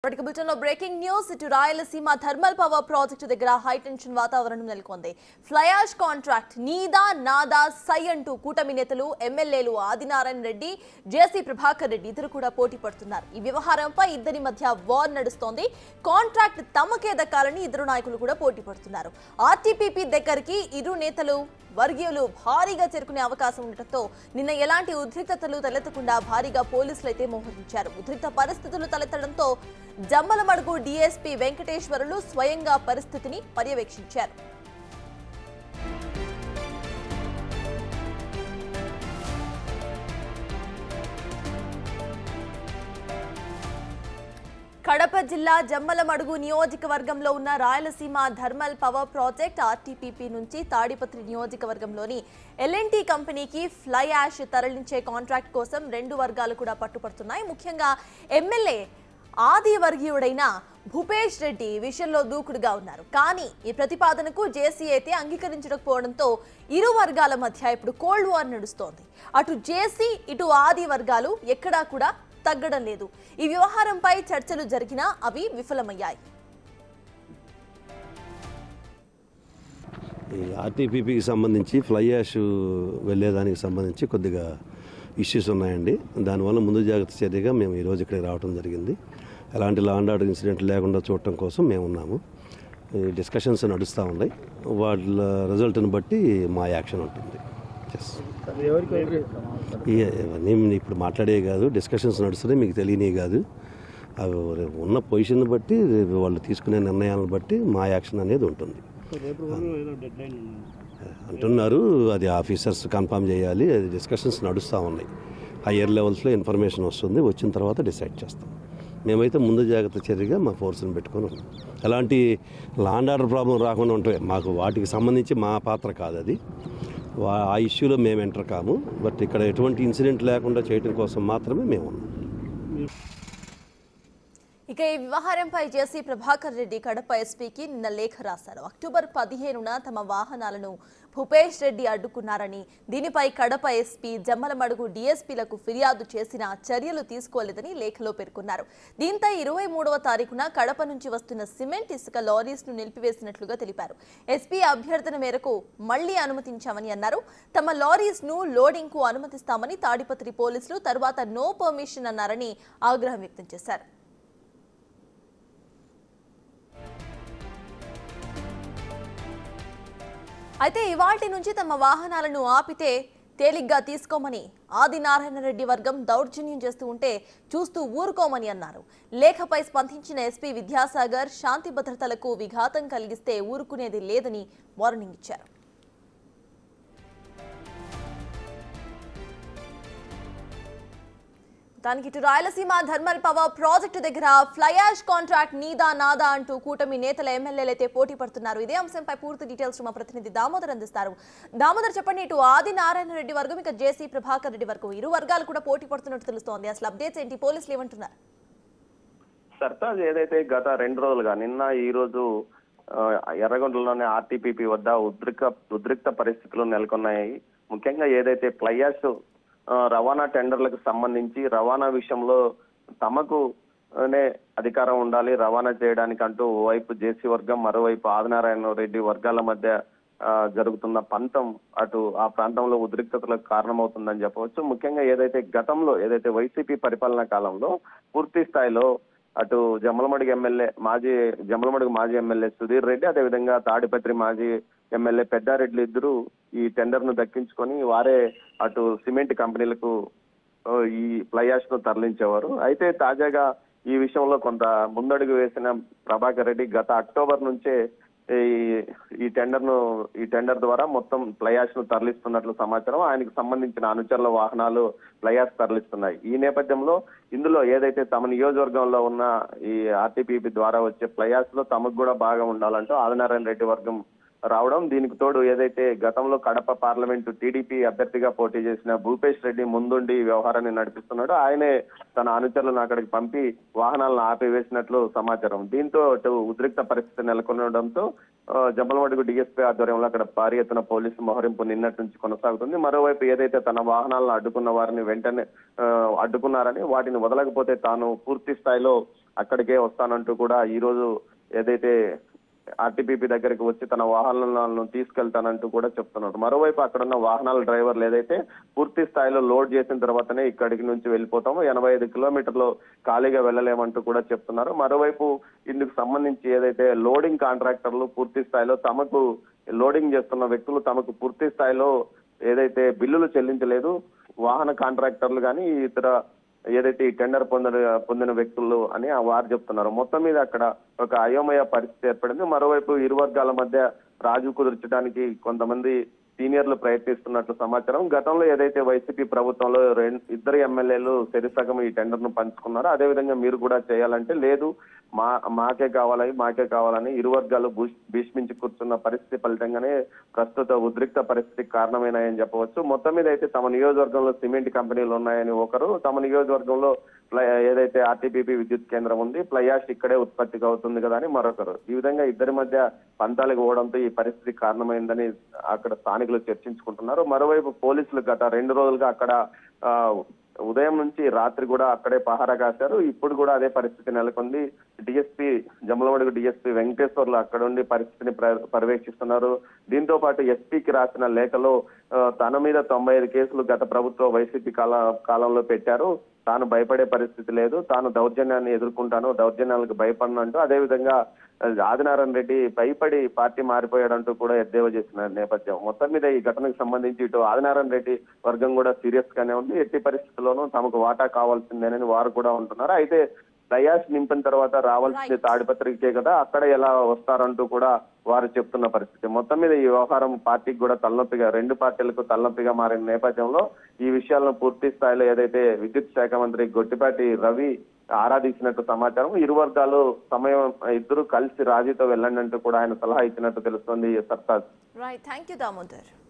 ఇప్పటికి బులెటిన్ లో breaking news ఇటు రాయలసీమ థర్మల్ పవర్ ప్రాజెక్టు దగ్గర హై టెన్షన్ వాతావరణం నెలకొంది ఫ్లయాష్ కాంట్రాక్ట్ నీదా నాదా సై అంటూ కూటమి నేతలు ఎమ్మెల్యేలు ఆదినారాయణ రెడ్డి జేసీ ప్రభాకర్ రెడ్డి ఇద్దరు కూడా పోటీ పడుతున్నారు ఈ వ్యవహారంపై ఇద్దరి మధ్య వార్ నడుస్తోంది కాంట్రాక్ట్ తమకే దక్కాలని ఇద్దరు నాయకులు కూడా పోటీ పడుతున్నారు ఆర్టీపీపీ దగ్గరికి ఇరు నేతలు వర్గీయులు భారీగా చేరుకునే అవకాశం ఉండటంతో నిన్న ఎలాంటి ఉద్రిక్తతలు తలెత్తకుండా భారీగా పోలీసులు అయితే మోహరించారు ఉద్రిక్త పరిస్థితులు తలెత్తడంతో జమ్మలమడుగు డీఎస్పీ వెంకటేశ్వరులు స్వయంగా పరిస్థితిని పర్యవేక్షించారు కడప జిల్లా జమ్మలమడుగు నియోజకవర్గంలో ఉన్న Rayalaseema thermal power project RTPP నుంచి తాడిపత్రి నియోజకవర్గంలోని ఎల్ఎన్టీ కంపెనీకి ఫ్లై యాష్ తరలించే కాంట్రాక్ట్ కోసం రెండు వర్గాలు కూడా పట్టుపడుతున్నాయి ముఖ్యంగా ఎమ్మెల్యే ఆది వర్గీయుడైన భూపేష్ రెడ్డి ఈ విషయంలో దూకుడుగా ఉన్నారు కానీ ఈ ప్రతిపాదనకు జేసీ అయితే అంగీకరించకపోవడంతో ఇరు వర్గాల మధ్య ఇప్పుడు కోల్డ్ వార్ నడుస్తోంది అటు జేసీ ఇటు ఆది వర్గాలు ఎక్కడా కూడా తగ్గడం లేదు ఈ వ్యవహారంపై చర్చలు జరిగినా అవి విఫలమయ్యాయి ఈ ఆర్టీపీపీకి సంబంధించి ఫ్లై యాష్ వెళ్ళేదానికి సంబంధించి కొద్దిగా ఇష్యూస్ ఉన్నాయండి దానివల్ల ముందు జాగ్రత్త చర్యగా మేము ఈరోజు ఇక్కడికి రావడం జరిగింది ఎలాంటి లా అండ్ ఆర్డర్ ఇన్సిడెంట్ లేకుండా చూడటం కోసం మేము ఉన్నాము ఈ డిస్కషన్స్ నడుస్తూ ఉన్నాయి వాళ్ళ రిజల్ట్ని బట్టి మా యాక్షన్ ఉంటుంది ఎస్ ఇక ఇవన్నీ ఇప్పుడు మాట్లాడే కాదు డిస్కషన్స్ నడుస్తున్నాయి మీకు తెలియనివి కాదు అవి రేపు ఉన్న పొజిషన్ బట్టి రేపు వాళ్ళు తీసుకునే నిర్ణయాలను బట్టి మా యాక్షన్ అనేది ఉంటుంది అంటున్నారు అది ఆఫీసర్స్ కన్ఫర్మ్ చేయాలి అది డిస్కషన్స్ నడుస్తూ ఉన్నాయి హయ్యర్ లెవెల్స్లో ఇన్ఫర్మేషన్ వస్తుంది వచ్చిన తర్వాత డిసైడ్ చేస్తాం మేమైతే ముందు జాగ్రత్త చర్యగా మా ఫోర్స్ని పెట్టుకొని ఉన్నాం ఎలాంటి లాండ్ ఆర్డర్ ప్రాబ్లం రాకుండా ఉంటాయి మాకు వాటికి సంబంధించి మా పాత్ర కాదు అది వా- ఆ ఇష్యూలో మేము ఎంటర్ కాము బట్ ఇక్కడ ఎటువంటి ఇన్సిడెంట్ లేకుండా చేయడం కోసం మాత్రమే మేము ఉన్నాం ఇక ఈ వ్యవహారంపై జేసీ ప్రభాకర్ రెడ్డి కడప ఎస్పీకి నిన్న లేఖ రాశారు అక్టోబర్ పదిహేనున తమ వాహనాలను భూపేష్ రెడ్డి అడ్డుకున్నారని దీనిపై కడప ఎస్పీ జమ్మలమడుగు డీఎస్పీలకు ఫిర్యాదు చేసినా చర్యలు తీసుకోలేదని లేఖలో పేర్కొన్నారు దీంతో ఇరవై మూడవ తారీఖున కడప నుంచి వస్తున్న సిమెంట్ ఇసుక లారీస్ ను నిలిపివేసినట్లుగా తెలిపారు ఎస్పీ అభ్యర్థన మేరకు మళ్లీ అనుమతించామని అన్నారు తమ లారీస్ ను లోడింగ్ కు అనుమతిస్తామని తాడిపత్రి పోలీసులు తర్వాత నో పర్మిషన్ అన్నారని ఆగ్రహం వ్యక్తం చేశారు అయితే ఇవాటి నుంచి తమ వాహనాలను ఆపితే తేలిగ్గా తీసుకోమని ఆదినారాయణ రెడ్డి వర్గం దౌర్జన్యం చేస్తూ ఉంటే చూస్తూ ఊరుకోమని అన్నారు లేఖపై స్పందించిన ఎస్పీ విద్యాసాగర్ శాంతి భద్రతలకు విఘాతం కలిగిస్తే ఊరుకునేది లేదని వార్నింగ్ ఇచ్చారు దానికి ఇటు రాయలసీమ థర్మల్ పవర్ ప్రాజెక్టు దగ్గర ఫ్లయాష్ కాంట్రాక్ట్ నీదా నాదా అంటూ కూటమి నేతల ఎమ్మెల్యేలు అయితే పోటీ పడుతున్నారు ఇదే అంశంపై పూర్తి డీటెయిల్స్ మా ప్రతినిధి దామోదర్ అందిస్తారు దామోదర్ చెప్పండి ఇటు ఆది నారాయణ రెడ్డి వర్గం ఇక జేసీ ప్రభాకర్ రెడ్డి వర్గం ఇరు వర్గాలు కూడా పోటీ పడుతున్నట్టు తెలుస్తోంది అసలు అప్డేట్స్ ఏంటి పోలీసులు ఏమంటున్నారు సర్తాజ్ ఏదైతే గత రెండు రోజులుగా నిన్న ఈ రోజు ఆ, ఎర్రగొండలోని ఆర్టీపీపీ వద్ద ఉద్రిక్త ఉద్రిక్త పరిస్థితులు నెలకొన్నాయి ముఖ్యంగా ఏదైతే ప్లయాస్ ఆ, రవాణా టెండర్లకు సంబంధించి రవాణా విషయంలో తమకు నే అధికారం ఉండాలి రవాణా చేయడానికి అంటూ ఓవైపు జేసీ వర్గం మరోవైపు ఆదినారాయణ రెడ్డి వర్గాల మధ్య ఆ, జరుగుతున్న పంతం అటు ఆ ప్రాంతంలో ఉద్రిక్తతలకు కారణమవుతుందని చెప్పవచ్చు ముఖ్యంగా ఏదైతే గతంలో ఏదైతే వైసీపీ పరిపాలనా కాలంలో పూర్తి స్థాయిలో అటు జమ్మలమడుగు ఎమ్మెల్యే మాజీ జమ్మలమడుగు మాజీ ఎమ్మెల్యే సుధీర్ రెడ్డి అదేవిధంగా తాడిపత్రి మాజీ ఎమ్మెల్యే పెద్దారెడ్డి ఇద్దరు ఈ టెండర్ ను దక్కించుకొని వారే అటు సిమెంట్ కంపెనీలకు ఆ, ఈ ఫ్లయాష్ ను తరలించేవారు అయితే తాజాగా ఈ విషయంలో కొంత ముందడుగు వేసిన ప్రభాకర్ రెడ్డి గత అక్టోబర్ నుంచే ఈ ఈ టెండర్ ను ఈ టెండర్ ద్వారా మొత్తం ఫ్లయాష్ ను తరలిస్తున్నట్లు సమాచారం ఆయనకు సంబంధించిన అనుచరుల వాహనాలు ఫ్లయాష్ తరలిస్తున్నాయి ఈ నేపథ్యంలో ఇందులో ఏదైతే తమ నియోజకవర్గంలో ఉన్న ఈ ఆర్టీపీపీ ద్వారా వచ్చే ఫ్లయాష్ లో తమకు కూడా బాగా ఉండాలంటూ ఆదినారాయణ రెడ్డి వర్గం రావడం దీనికి తోడు ఏదైతే గతంలో కడప పార్లమెంటు టీడీపీ అభ్యర్థిగా పోటీ చేసిన భూపేష్ రెడ్డి ముందుండి ఈ వ్యవహారాన్ని నడిపిస్తున్నాడు ఆయనే తన అనుచరులను అక్కడికి పంపి వాహనాలను ఆపివేసినట్లు సమాచారం దీంతో అటు ఉద్రిక్త పరిస్థితి నెలకొనడంతో ఆ, జమ్మలమడుగు డిఎస్పీ ఆధ్వర్యంలో అక్కడ భారీ ఎత్తున పోలీసు మోహరింపు నిన్నటి నుంచి కొనసాగుతుంది మరోవైపు ఏదైతే తన వాహనాలను అడ్డుకున్న వారిని వెంటనే ఆ, అడ్డుకున్నారని వాటిని వదలకపోతే తాను పూర్తి స్థాయిలో అక్కడికే వస్తానంటూ కూడా ఈ రోజు ఏదైతే ఆర్టీపీపీ దగ్గరికి వచ్చి తన వాహనాలను తీసుకెళ్తానంటూ కూడా చెప్తున్నారు మరోవైపు అక్కడ ఉన్న వాహనాల డ్రైవర్లు ఏదైతే పూర్తి స్థాయిలో లోడ్ చేసిన తర్వాతనే ఇక్కడికి నుంచి వెళ్ళిపోతాము ఎనభై ఐదు కిలోమీటర్లు ఖాళీగా వెళ్ళలేమంటూ కూడా చెప్తున్నారు మరోవైపు ఇందుకు సంబంధించి ఏదైతే లోడింగ్ కాంట్రాక్టర్లు పూర్తి స్థాయిలో తమకు లోడింగ్ చేస్తున్న వ్యక్తులు తమకు పూర్తి స్థాయిలో ఏదైతే బిల్లులు చెల్లించలేదు వాహన కాంట్రాక్టర్లు కానీ ఇతర ఏదైతే ఈ టెండర్ పొందిన పొందిన వ్యక్తులు అని ఆ వారు చెప్తున్నారు మొత్తం మీద అక్కడ ఒక అయోమయ పరిస్థితి ఏర్పడింది మరోవైపు ఇరు వర్గాల మధ్య రాజు కుదుర్చడానికి కొంతమంది సీనియర్లు ప్రయత్నిస్తున్నట్లు సమాచారం గతంలో ఏదైతే వైసీపీ ప్రభుత్వంలో రెం- ఇద్దరు ఎమ్మెల్యేలు సరిసగం ఈ టెండర్ ను పంచుకున్నారో అదే విధంగా మీరు కూడా చేయాలంటే లేదు మా మాకే కావాలని మాకే కావాలని ఇరు వర్గాలు భూష్- భీష్మించి కూర్చున్న పరిస్థితి ఫలితంగానే ప్రస్తుత ఉద్రిక్త పరిస్థితికి కారణమైనాయని చెప్పవచ్చు మొత్తం మీద అయితే తమ నియోజకవర్గంలో సిమెంట్ కంపెనీలు ఉన్నాయని ఒకరు తమ నియోజకవర్గంలో ప్లై- ఏదైతే ఆర్టీపీపీ విద్యుత్ కేంద్రం ఉంది ప్లయాష్ ఇక్కడే ఉత్పత్తిగా అవుతుంది కదా అని మరొకరు ఈ విధంగా ఇద్దరి మధ్య పంతాలకు పోవడంతో ఈ పరిస్థితి కారణమైందని అక్కడ స్థానికులు చర్చించుకుంటున్నారు మరోవైపు పోలీసులు గత రెండు రోజులుగా అక్కడ ఆ, ఉదయం నుంచి రాత్రి కూడా అక్కడే పహారా కాశారు ఇప్పుడు కూడా అదే పరిస్థితి నెలకొంది డిఎస్పీ జమలమడుగు డిఎస్పీ వెంకటేశ్వర్లు అక్కడ ఉండి పరిస్థితిని ప్ర- పర్యవేక్షిస్తున్నారు దీంతో పాటు ఎస్పీకి రాసిన లేఖలో ఆ, తన మీద తొంభై ఐదు కేసులు గత ప్రభుత్వ వైసీపీ కాల కాలంలో పెట్టారు తాను భయపడే పరిస్థితి లేదు తాను దౌర్జన్యాన్ని ఎదుర్కొంటాను దౌర్జన్యాలకు భయపడనంటూ అదేవిధంగా ఆ, ఆదినారాయణ రెడ్డి భయపడి పార్టీ మారిపోయాడంటూ కూడా ఎద్దేవా చేసిన నేపథ్యం మొత్తం మీద ఈ ఘటనకు సంబంధించి ఇటు ఆదినారాయణ రెడ్డి వర్గం కూడా సీరియస్ గానే ఉంది ఎట్టి పరిస్థితుల్లోనూ తమకు వాటా కావాల్సిందేనని వారు కూడా ఉంటున్నారు అయితే దయాస్ నింపిన తర్వాత రావాల్సింది తాడిపత్రికే కదా అక్కడ ఎలా వస్తారంటూ కూడా వారు చెప్తున్న పరిస్థితి మొత్తం మీద ఈ వ్యవహారం పార్టీకి కూడా తలనొప్పిగా రెండు పార్టీలకు తలనొప్పిగా మారిన నేపథ్యంలో ఈ విషయాలను పూర్తి స్థాయిలో ఏదైతే విద్యుత్ శాఖ మంత్రి గొట్టిపాటి రవి ఆరాధించినట్టు సమాచారం ఇరు వర్గాలు సమయం ఇద్దరు కలిసి రాజీతో వెళ్ళండి అంటూ కూడా ఆయన సలహా ఇచ్చినట్టు తెలుస్తోంది Sartaj right thank you Damodar